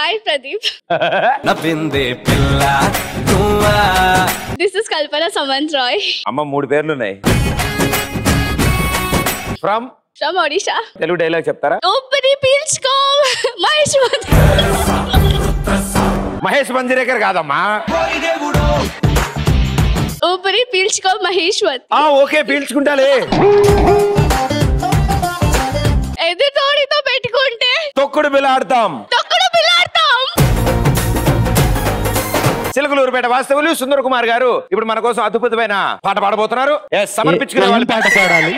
Hi Pradeep నవ్విందే పిల్ల నువ్వా దిస్ ఇస్ కల్పన సమంత్ రాయ్ అమ్మ మూడు పేర్లు ఉన్నాయి from from Odisha Telugu dialogue చెప్తారా ఊపిరి పీల్చుకో మహేష్ బాబు. మహేష్ మంజిరేకర్ కాదమ్మా ఊపిరి పీల్చుకో మహేశ్వర్ ఆ ఓకే పీల్చుకుంటాలే ఎదుటోడితో పెట్టుకుంటే తొక్కుడు బిల్ల ఆడతాం తొక్కుడు పిల్లాడతాం చిలకలూరుపేట వాస్తవులు సుందర్ కుమార్ గారు ఇప్పుడు మన కోసం అద్భుతమైన పాట పాడబోతున్నారు Yes, సమర్పించుకునే వాళ్ళు పాట పాడాలి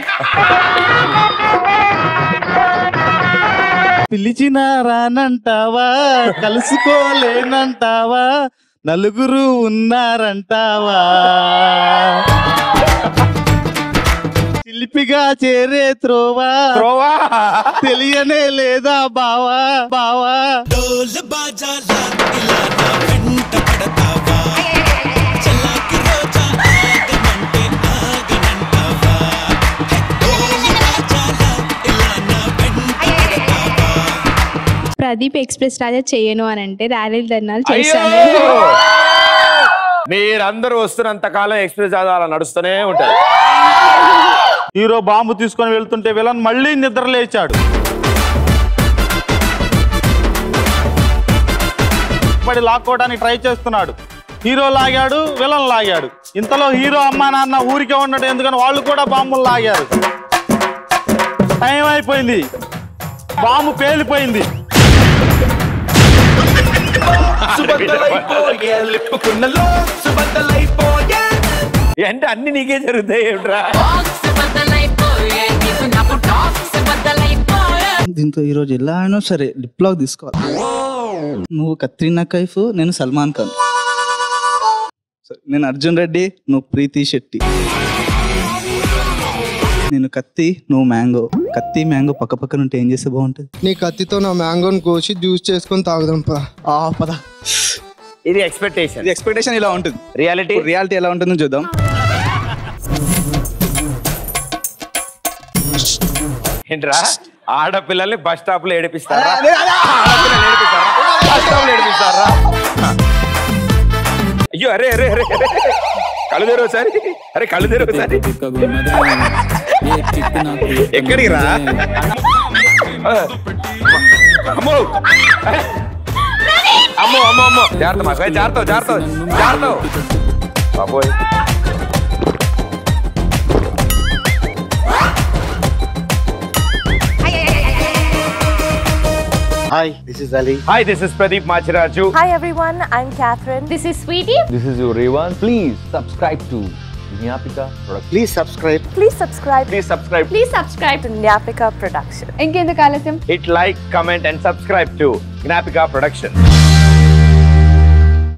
పిలిచిన రానంటావా కలుసుకోలేనంటావా నలుగురు ఉన్నారంటావా శిల్పిగా చేరే త్రోవా త్రోవా తెలియనే లేదా బావా బావా ప్రదీప్ ఎక్స్ప్రెస్ రాజా చేయను అని అంటే ర్యాలీలు ధర్నాలు అయ్యో చేశాను మీరందరూ వస్తున్నంత కాలం ఎక్స్ప్రెస్ అలా నడుస్తూనే ఉంటారు హీరో బాంబు తీసుకొని వెళ్తుంటే విలన్ మళ్ళీ నిద్ర లేచాడు పడి లాక్కోవడానికి ట్రై చేస్తున్నాడు హీరో లాగాడు విలన్ లాగాడు ఇంతలో హీరో అమ్మా నాన్న ఊరికే ఉండడం ఎందుకని వాళ్ళు కూడా బాంబులు లాగారు టైం అయిపోయింది బాంబు పేలిపోయింది అంటే అన్ని నీకే జరుగుతాయి ఏమిట్రా దీంతో ఈ రోజు ఎలా అయినా సరే లిప్ లాక్ తీసుకోవాలి నువ్వు కత్రినా కైఫ్ నేను సల్మాన్ ఖాన్ సరే, నేను అర్జున్ రెడ్డి నువ్వు ప్రీతి శెట్టి నేను కత్తి నువ్వు మ్యాంగో కత్తి మ్యాంగో పక్క పక్కన ఉంటే ఏం చేస్తే బాగుంటుంది నీ కత్తితో నా మ్యాంగోని కోసి జ్యూస్ చేసుకొని తాగుదాంపా ఆ పద ఇది ఎక్స్పెక్టేషన్ ఇది ఎక్స్పెక్టేషన్ ఇలా ఉంటుంది రియాలిటీ రియాలిటీ ఎలా ఉంటుందో చూద్దాం ఏంట్రా ఆడపిల్లల్ని బస్ స్టాప్ లో ఏడిపిస్తారా ఆడపిల్లల్ని ఏడిపిస్తారా బస్ స్టాప్ లో ఏడిపిస్తారా అయ్యో అరే అరే అరే అరే. కళ్ళు తెరు ఒకసారి అరే కళ్ళు తెరు ఒకసారి ఎక్కడికి రా అమ్మో అమ్మో అమ్మో అమ్మో జాగ్రత్త మా జాగ్రత్త జాగ్రత్త జాగ్రత్త బాబోయ్ hi this is Ali hi this is Pradeep Machiraju Hi everyone, I'm Catherine. This is Sweetie. This is your Revan. Please subscribe to Nyapika Production. Please subscribe Please subscribe please subscribe Please subscribe to Nyapika Production. ఇంకెందుకు ఆలస్యం hit like comment and subscribe to Gnapika production